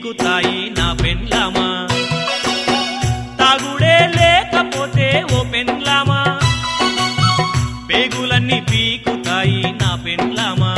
పీకుతాయి నా పెండ్లామా తాగుడే లేకపోతే ఓ పెండ్లామా పేగులన్నీ పీకుతాయి నా పెండ్లామా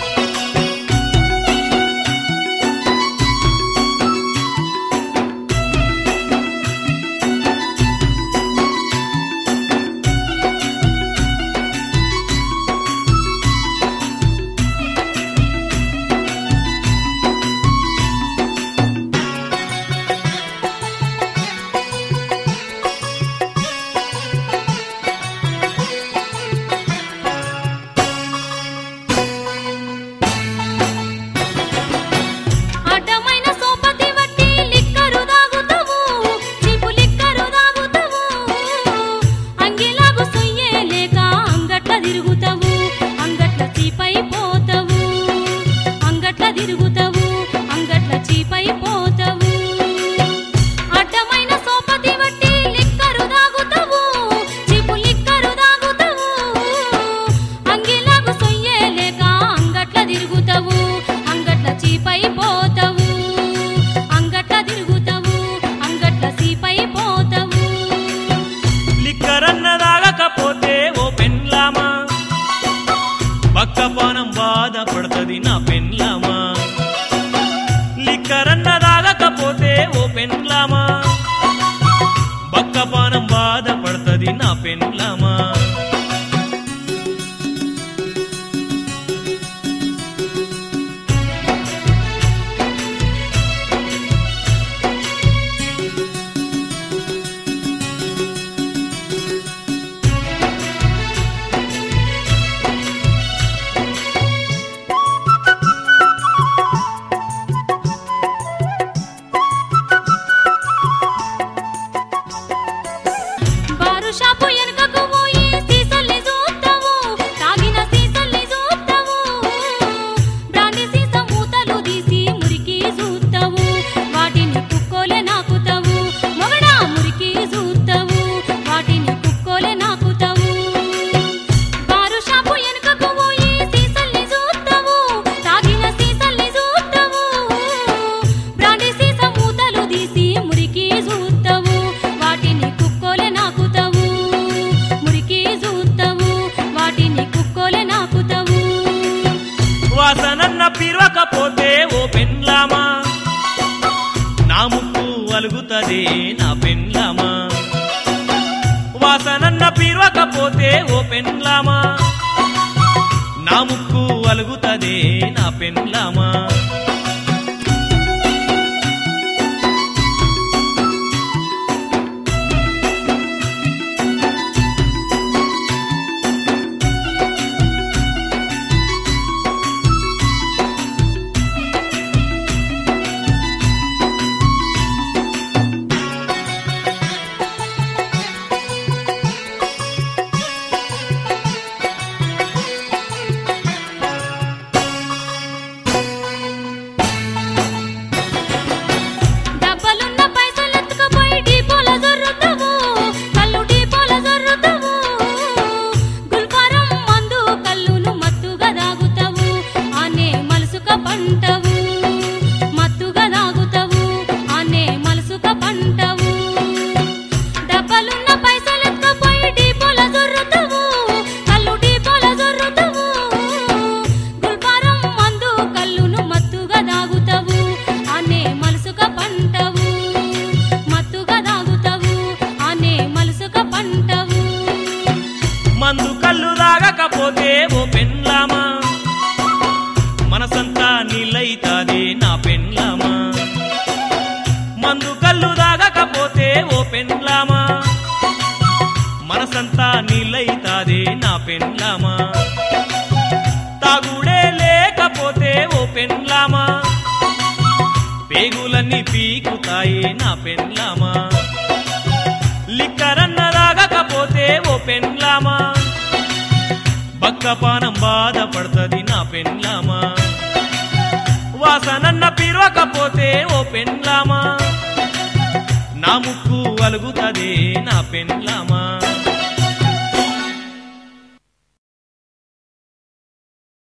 అడ్డమైన సోపతి వట్టి లిక్కరు దాగుతావు చీపు లిక్కరు దాగుతావు అంగిలాగు సొయ్యే లేక అంగట్ల తిరుగుతావు అంగట్ల చీపై పోతావు అంగట్ల తిరుగుతావు అంగట్ల చీపై పోతావు అడ్డమైన సోపతి వట్టి లిక్కరు దాగుతావు చీపు లిక్కరు దాగుతావు అంగిలాగు సొయ్యే లేక అంగట్ల తిరుగుతావు అంగట్ల చీపై పోతావు అంగట్ల తిరుగుతావు అంగట్ల చీపై పోతావు లిక్కరన్న తాగకపోతే ఓ పెండ్లామా పక్కపానం బాధపడుతుంది నా పెండ్లామా లిక్కరన్న తాగకపోతే ఓ పెండ్లామా బక్కపానం బాధపడుతుంది నా పెండ్లామా బారు షాపు వెనుకకు పోయి సీసల్ని చూస్తావు తాగిన సీసల్ని చూస్తావు బ్రాండి సీస మూతలు తీసి మురికి చూస్తావు వాటిని కుక్కోలే నాకుతావు మొగడా మురికి చూస్తావు వాటిని కుక్కోలే నాకుతావు బారు షాపు వెనుకకు పోయి సీసల్ని చూస్తావు తాగిన సీసల్ని చూస్తావు బ్రాండి సీస మూతలు తీసి మురికి చూస్తావు వాటిని కుక్కోలే నాకుతావు మురికి చూస్తావు వాటిని కుక్కోలే నాకుతావు వాసనన్న పిరవకపోతే ఓ పెండ్లామా నా ముక్కు అలుగుతదే నా పెండ్లామా వాసనన్న పిరవకపోతే ఓ పెండ్లామా నా ముక్కు అలుగుతదే నా పెండ్లామా డబ్బలున్న పైసలెత్తుకుపోయి డీపోల జొర్రుతావు కళ్ళు డీపోల జొర్రుతావు గుల్ఫారం మందు కళ్ళును మత్తుగా దాగుతావు అనే మలుసుక పంటవు మత్తుగా దాగుతావు అనే మలుసుక పంటవు డబ్బలున్న పైసలెత్తుకుపోయి డీపోల జొర్రుతావు కళ్ళు డీపోల జొర్రుతావు గుల్ఫారం మందు కళ్ళును మత్తుగా దాగుతావు అనే మలుసుక పంటవు మత్తుగా దాగుతావు అనే మలుసుక పంటవు మందు కళ్ళు తాగకపోతే ఓ పెండ్లామా మనసంతా నీళ్ళైతాదే నా పెండ్లామా మందు కళ్ళు తాగకపోతే ఓ పెండ్లామా మనసంతా నీళ్ళైతాదే నా పెండ్లామా తాగుడే లేకపోతే ఓ పెండ్లామా పేగులన్నీ పీకుతాయి నా పెండ్లామా లిక్కరన్న తాగకపోతే ఓ పెండ్లామా బక్కపానం బాధపడుతుంది నా పెండ్లామా వాసనన్న పిరవకపోతే ఓ పెండ్లామా నా ముక్కు అలుగుతదే నా పెండ్లామా